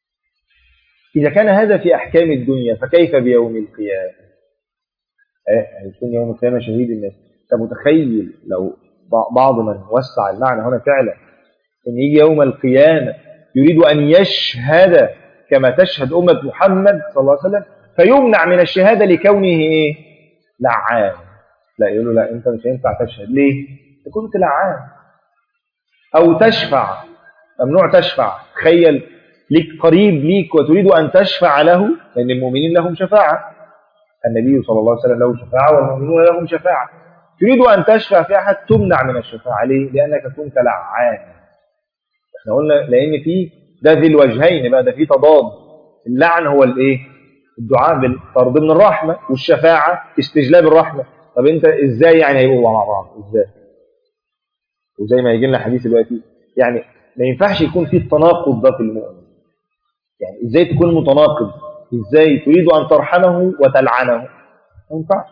إذا كان هذا في أحكام الدنيا فكيف بيوم القيامة هيكون يوم القيامة شهيد الناس أنت متخيل لو بعض من وسع اللعنة هنا فعلا أن يجي يوم القيامة يريد أن يشهد كما تشهد أمة محمد صلى الله عليه وسلم فيمنع من الشهادة لكونه إيه؟ لعان لا يقول له لا أنت مش هينفع تشهد ليه؟ أنت كنت لعان أو تشفع ممنوع تشفع تخيل ليك قريب ليك وتريد أن تشفع له لأن المؤمنين لهم شفاعة النبي صلى الله عليه وسلم له شفاعة والمؤمنون لهم شفاعة تريد أن تشفع في أحد تمنع من الشفاعة ليه؟ لأنك كنت لعان احنا قلنا لأن في ده ذي الوجهين بقى ده في تضاد اللعن هو الايه؟ الدعاء بالطرد من الرحمة والشفاعة استجلاب الرحمة طب انت ازاي يعني هيبقوا مع بعض ازاي؟ وزي ما يجي لنا حديث دلوقتي يعني ما ينفعش يكون في التناقض ده في المؤمن يعني ازاي تكون متناقض ازاي تريد ان ترحمه وتلعنه ما ينفعش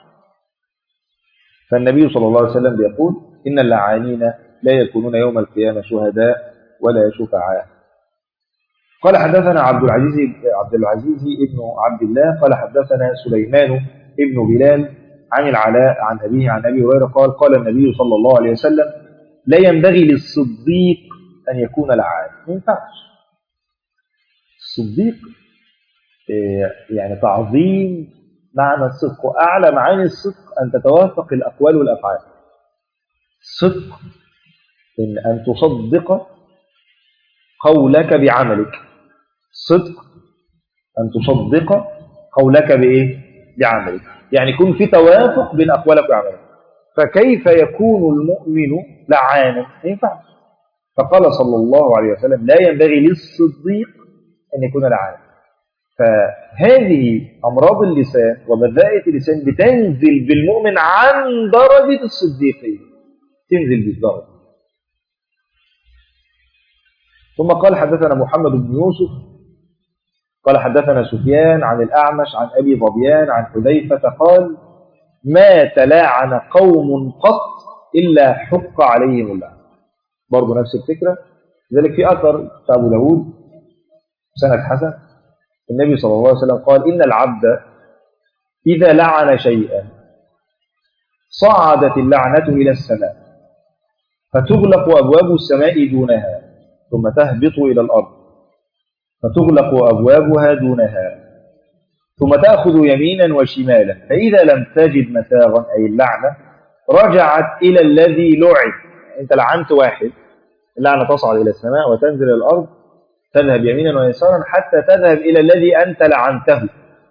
فالنبي صلى الله عليه وسلم بيقول ان اللعانين لا يكونون يوم القيامه شهداء ولا شفعاء قال حدثنا عبد العزيز عبد العزيز ابن عبد الله قال حدثنا سليمان ابن بلال عن العلاء عن أبيه عن أبي هريرة قال قال النبي صلى الله عليه وسلم لا ينبغي للصديق أن يكون لعان ما ينفعش الصديق يعني تعظيم معنى الصدق وأعلى معاني الصدق أن تتوافق الأقوال والأفعال الصدق إن أن تصدق قولك بعملك صدق أن تصدق قولك بإيه؟ بعملك يعني يكون في توافق بين أقوالك وعملك فكيف يكون المؤمن لعانا ما ينفعش فقال صلى الله عليه وسلم لا ينبغي للصديق أن يكون لعانا فهذه أمراض اللسان وبذائة اللسان بتنزل بالمؤمن عن درجة الصديقية تنزل بالدرجة ثم قال حدثنا محمد بن يوسف قال حدثنا سفيان عن الأعمش عن أبي ظبيان عن حذيفة قال ما تلاعن قوم قط إلا حق عليهم اللعن برضه نفس الفكرة لذلك في أثر أبو داود سند حسن النبي صلى الله عليه وسلم قال إن العبد إذا لعن شيئا صعدت اللعنة إلى السماء فتغلق أبواب السماء دونها ثم تهبط إلى الأرض فتغلق أبوابها دونها ثم تأخذ يمينا وشمالا فإذا لم تجد مساغا أي اللعنة رجعت إلى الذي لعن أنت لعنت واحد اللعنة تصعد إلى السماء وتنزل إلى الأرض تذهب يمينا ويسارا حتى تذهب إلى الذي أنت لعنته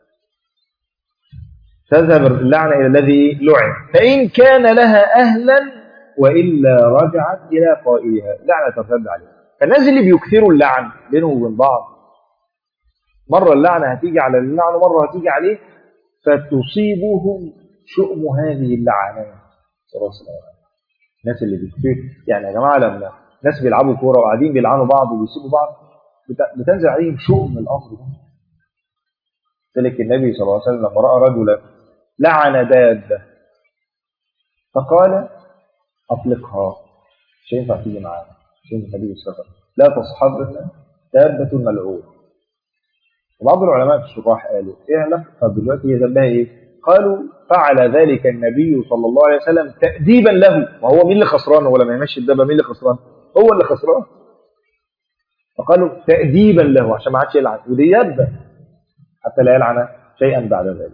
تذهب اللعنة إلى الذي لعن فإن كان لها أهلا وإلا رجعت إلى قائلها لعنة ترتد عليه فالناس اللي بيكثروا اللعن بينهم وبين بعض مرة اللعنة هتيجي على اللعن ومرة هتيجي عليه فتصيبهم شؤم هذه اللعنات الناس اللي بيكثروا يعني يا جماعة لما ناس بيلعبوا كورة وقاعدين بيلعنوا بعض وبيسيبوا بعض بتنزل عليهم شؤم الأمر ده ذلك النبي صلى الله عليه وسلم لما رأى رجلا لعن دابة فقال أطلقها مش هينفع تيجي معانا مش هينفع تيجي السفر لا تصحبنا دابة ملعون وبعض العلماء في الشراح قالوا ايه لا طب دلوقتي هي ذنبها ايه؟ قالوا فعل ذلك النبي صلى الله عليه وسلم تأديبا له وهو مين اللي خسران هو لما يمشي الدابة مين اللي خسران؟ هو اللي خسران فقالوا تأديبا له عشان ما عادش يلعن ودي يبدأ حتى لا يلعن شيئا بعد ذلك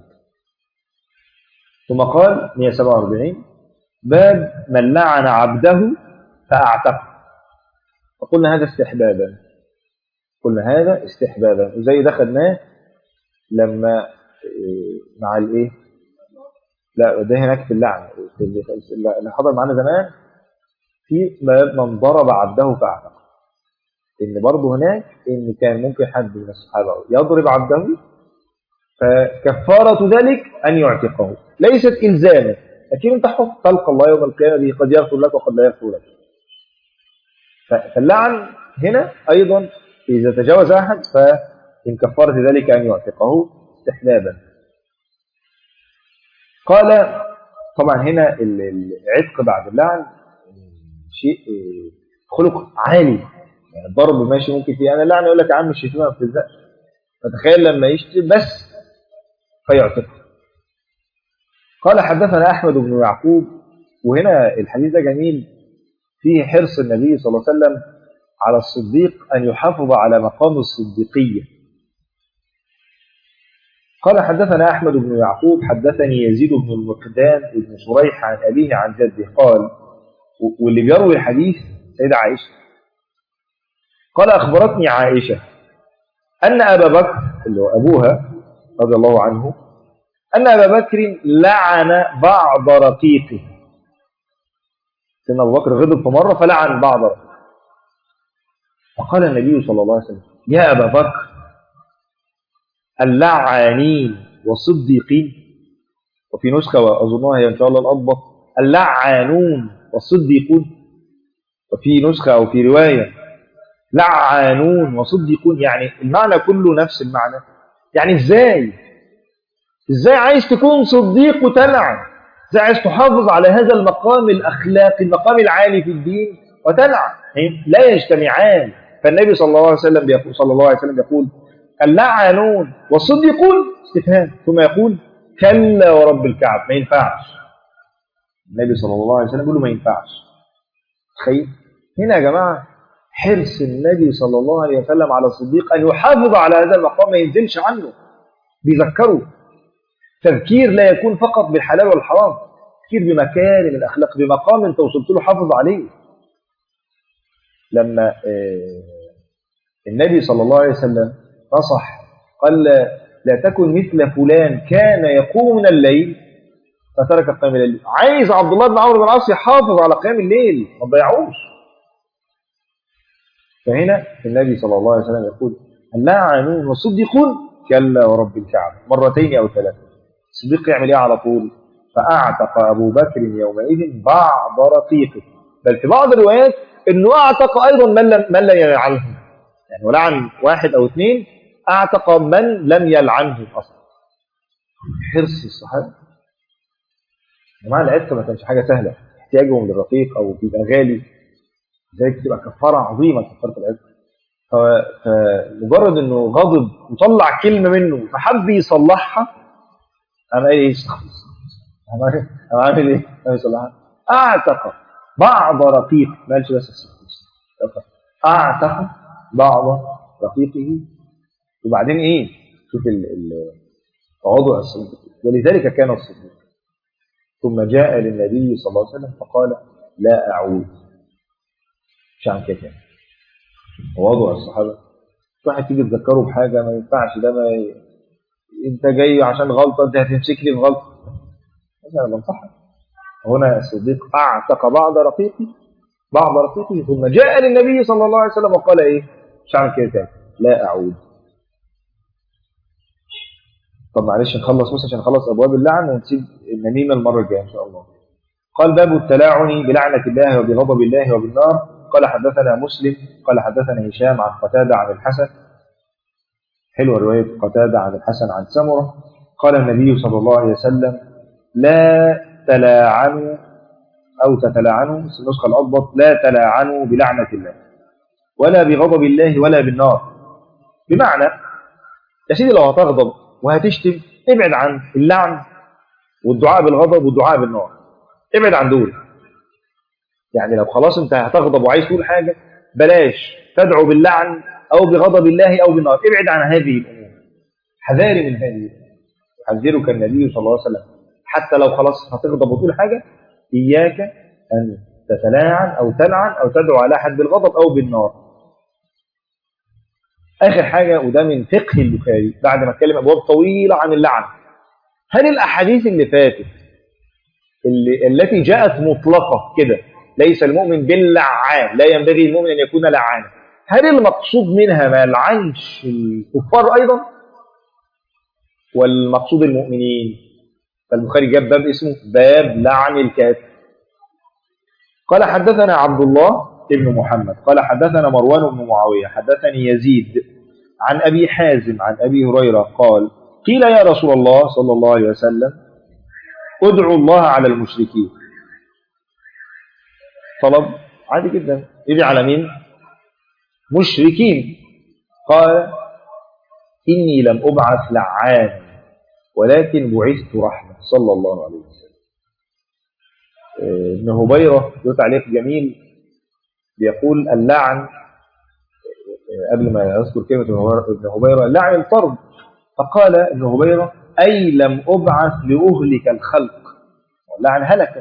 ثم قال 147 باب من لعن عبده فأعتقه فقلنا هذا استحبابا قلنا هذا استحبابا وزي ده خدناه لما مع الايه لا ده هناك في اللعن اللي حضر معانا زمان في من ضرب عبده فأعتقه ان برضه هناك ان كان ممكن حد من الصحابه يضرب عبده فكفاره ذلك ان يعتقه ليست الزاما لكن انت حط تلقى الله يوم القيامه به قد يغفر لك وقد لا يغفر لك فاللعن هنا ايضا اذا تجاوز احد من كفارة ذلك أن يعتقه استحبابا قال طبعا هنا ال- العتق بعد اللعن شيء آه، خلق عالي يعني الضرب ماشي ممكن فيه انا اللعن يقول لك يا عم الشتيمه ما بتلزقش فتخيل لما يشتم بس فيعتقه قال حدثنا احمد بن يعقوب وهنا الحديث ده جميل فيه حرص النبي صلى الله عليه وسلم على الصديق ان يحافظ على مقام الصديقيه قال حدثنا أحمد بن يعقوب حدثني يزيد بن المقدام بن شريح عن أبيه عن جده قال و- واللي بيروي الحديث سيدة عائشة قال أخبرتني عائشة أن أبا بكر اللي هو أبوها رضي الله عنه أن أبا بكر لعن بعض رقيقه سيدنا أبو بكر غضب في مرة فلعن بعض رقيقه فقال النبي صلى الله عليه وسلم يا أبا بكر اللعانين والصديقين وفي نسخة وأظنها هي إن شاء الله الأضبط اللعانون والصديقون وفي نسخة أو في رواية لعانون وصديقون يعني المعنى كله نفس المعنى يعني إزاي إزاي عايز تكون صديق وتلعن إزاي عايز تحافظ على هذا المقام الأخلاقي المقام العالي في الدين وتلعن لا يجتمعان فالنبي صلى الله عليه وسلم بيقول صلى الله عليه وسلم يقول اللعنون والصديقون استفهام ثم يقول كلا ورب الكعب ما ينفعش النبي صلى الله عليه وسلم يقول له ما ينفعش تخيل هنا يا جماعه حرص النبي صلى الله عليه وسلم على الصديق ان يحافظ على هذا المقام ما ينزلش عنه بيذكره تذكير لا يكون فقط بالحلال والحرام تذكير بمكارم الاخلاق بمقام انت وصلت له حافظ عليه لما آه النبي صلى الله عليه وسلم نصح قال لا, لا تكن مثل فلان كان يقوم من الليل فترك قيام الليل عايز عبد الله بن عمرو بن العاص يحافظ على قيام الليل ما تضيعوش فهنا النبي صلى الله عليه وسلم يقول اللعنون والصديقون كلا ورب الكعبة مرتين أو ثلاثة الصديق يعمل ايه على طول فأعتق أبو بكر يومئذ بعض رقيقه بل في بعض الروايات انه اعتق ايضا من لم من لم يلعنه يعني ولعن واحد او اثنين اعتق من لم يلعنه اصلا حرص الصحابه يا جماعه العتق ما كانش حاجه سهله احتياجهم للرقيق او بيبقى غالي ذلك تبقى كفاره عظيمه كفاره العتق فمجرد انه غضب وطلع كلمه منه فحب يصلحها انا ايه انا عامل ايه؟ انا يصلحها اعتق بعض رقيق ما قالش بس الصديق اعتق بعض رقيقه وبعدين ايه شوف تواضع الصديق ولذلك كان الصديق ثم جاء للنبي صلى الله عليه وسلم فقال لا اعود مش عن كده تواضع الصحابه واحد تيجي تذكره بحاجه ما ينفعش ده ما ي... انت جاي عشان غلطه انت هتمسك لي في غلطه انا بنصحك هنا الصديق اعتق بعض رقيقه بعض رقيقه ثم جاء للنبي صلى الله عليه وسلم وقال ايه مش عامل كده تاني لا اعود طب معلش نخلص بس عشان نخلص ابواب اللعن ونسيب النميمه المره الجايه ان شاء الله قال باب التلاعن بلعنه الله وبغضب الله وبالنار قال حدثنا مسلم قال حدثنا هشام عن قتاده عن الحسن حلوه روايه قتاده عن الحسن عن سمره قال النبي صلى الله عليه وسلم لا تلاعنوا أو تتلاعنوا في النسخة الأضبط لا تلاعنوا بلعنة الله ولا بغضب الله ولا بالنار بمعنى يا سيدي لو هتغضب وهتشتم ابعد عن اللعن والدعاء بالغضب والدعاء بالنار ابعد عن دول يعني لو خلاص انت هتغضب وعايز تقول حاجة بلاش تدعو باللعن أو بغضب الله أو بالنار ابعد عن هذه الأمور حذاري من هذه الأمور يحذرك النبي صلى الله عليه وسلم حتى لو خلاص هتغضب وتقول حاجة إياك أن تتلاعن أو تلعن أو تدعو على أحد بالغضب أو بالنار آخر حاجة وده من فقه البخاري بعد ما اتكلم أبواب طويلة عن اللعن هل الأحاديث اللي فاتت اللي التي جاءت مطلقة كده ليس المؤمن باللعان لا ينبغي المؤمن أن يكون لعانا هل المقصود منها ما يلعنش الكفار أيضا والمقصود المؤمنين فالبخاري جاب باب اسمه باب لعن الكافر قال حدثنا عبد الله ابن محمد قال حدثنا مروان بن معاوية حدثني يزيد عن أبي حازم عن أبي هريرة قال قيل يا رسول الله صلى الله عليه وسلم ادعوا الله على المشركين طلب عادي جدا ادعي على مين مشركين قال إني لم أبعث لعانا ولكن بعثت رحمة صلى الله عليه وسلم ابن هبيرة له تعليق جميل بيقول اللعن قبل ما يذكر كلمة ابن هبيرة اللعن الطرد فقال ابن هبيرة أي لم أبعث لأهلك الخلق اللعن هلك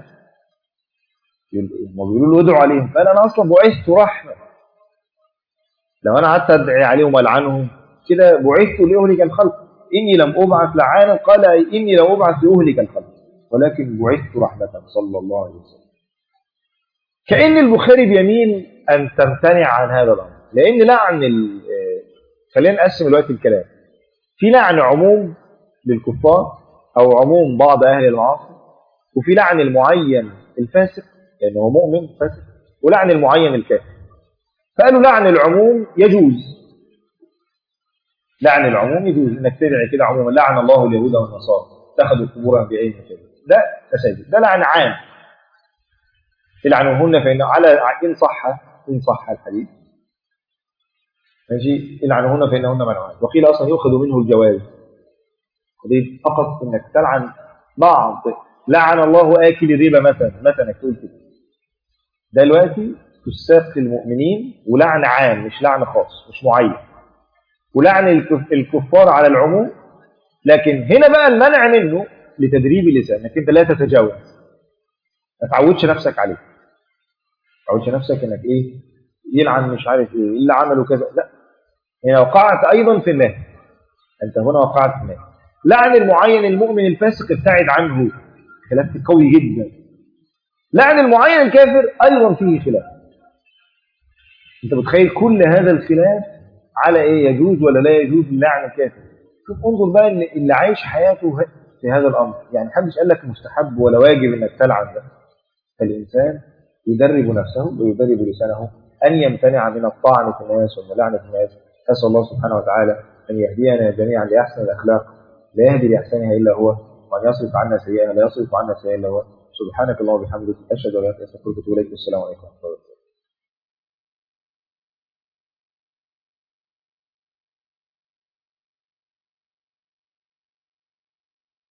هم بيقولوا له ادعوا عليهم قال أنا أصلا بعثت رحمة لو أنا قعدت أدعي عليهم وألعنهم كده بعثت لأهلك الخلق إني لم أبعث لعانا قال إني لم أبعث لأهلك الخلق ولكن بعثت رحمة صلى الله عليه وسلم كأن البخاري بيميل أن تمتنع عن هذا الأمر لأن لعن ال... خلينا نقسم الوقت الكلام في لعن عموم للكفار أو عموم بعض أهل المعاصي وفي لعن المعين الفاسق لأنه هو مؤمن فاسق ولعن المعين الكافر فقالوا لعن العموم يجوز لعن العموم يجوز انك تدعي كده عموما لعن الله اليهود والنصارى اتخذوا قبور انبيائهم كده ده تسجل ده لعن عام العنوهن فإن على إن صح إن صح الحديث ماشي العنوهن فإنهن منعوات وقيل أصلا يؤخذ منه الجواز قضية فقط إنك تلعن بعض لعن الله آكل الربا مثلا مثلا تقول كده دلوقتي تساق المؤمنين ولعن عام مش لعن خاص مش معين ولعن الكفار على العموم لكن هنا بقى المنع منه لتدريب اللسان انك انت لا تتجاوز ما تعودش نفسك عليه ما تعودش نفسك انك ايه يلعن مش عارف ايه اللي عملوا كذا لا هنا وقعت ايضا في النهي انت هنا وقعت في النهي لعن المعين المؤمن الفاسق ابتعد عنه خلاف قوي جدا لعن المعين الكافر ايضا فيه خلاف انت متخيل كل هذا الخلاف على ايه يجوز ولا لا يجوز لعن الكافر شوف انظر بقى ان اللي عايش حياته في هذا الامر يعني محدش قال لك مستحب ولا واجب انك تلعن ده الانسان يدرب نفسه ويدرب لسانه ان يمتنع من الطعن في الناس ومن لعنه الناس اسال الله سبحانه وتعالى ان يهدينا جميعا لاحسن الاخلاق لا يهدي لاحسنها الا هو وان يصرف عنا سيئها لا يصرف عنا سيئها الا هو سبحانك اللهم وبحمدك اشهد ان لا اله الا انت استغفرك واتوب اليك والسلام عليكم ورحمه الله